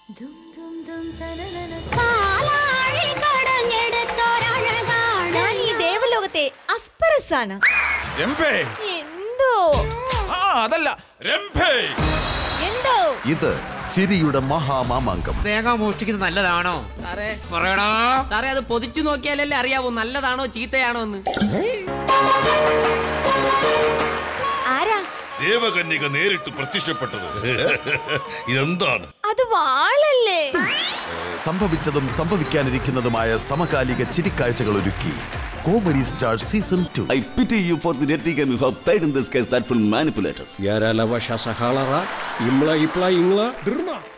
ഞാൻ ഈ ദേവലോകത്തെ അസ്പരസ് ആണ് രംഭേ എന്തോ ആ അതല്ല രംഭേ എന്തോ ഇത് ചിരിയുടെ മഹാമാമാങ്കം തേങ്ങ മോഷ്ടിക്കുന്നത് നല്ലതാണോ സാറേ പറയടാ സാറേ അത് പൊതിച്ചു നോക്കിയാലല്ലേ അറിയാവൂ നല്ലതാണോ ചീത്തയാണോ എന്ന് ആരാ ദേവകന്യക നേരിട്ട് പ്രത്യക്ഷപ്പെട്ടത് ഇതെന്താണ് അത് വാളല്ലേ സംഭവിച്ചതും സംഭവിക്കാനിരിക്കുന്നതുമായ സമകാലിക ചിരിക്കാഴ്ചകൾ ഒരുക്കി comedy star season two I pity you for the rhetoric you have played in this case that will manipulate. Yara lava shasa halara, imla ipla ingla, drma.